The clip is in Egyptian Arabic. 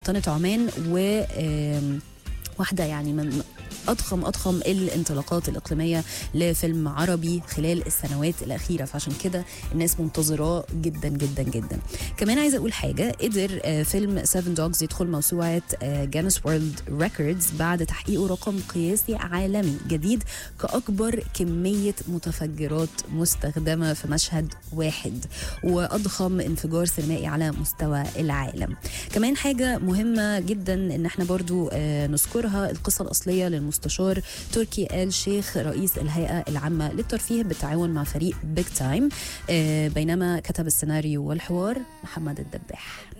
سلطنة عمان و آم، واحدة يعني من أضخم أضخم الانطلاقات الإقليمية لفيلم عربي خلال السنوات الأخيرة فعشان كده الناس منتظراه جدا جدا جدا كمان عايزة أقول حاجة قدر آه، فيلم 7 دوجز يدخل موسوعة جانس وورلد ريكوردز بعد تحقيقه رقم قياسي عالمي جديد كأكبر كمية متفجرات مستخدمة في مشهد واحد وأضخم انفجار سينمائي على مستوى العالم كمان حاجة مهمة جدا ان احنا برضو آه، نذكرها القصة الأصلية للمستشار تركي آل شيخ رئيس الهيئة العامة للترفيه بالتعاون مع فريق بيج تايم بينما كتب السيناريو والحوار محمد الدباح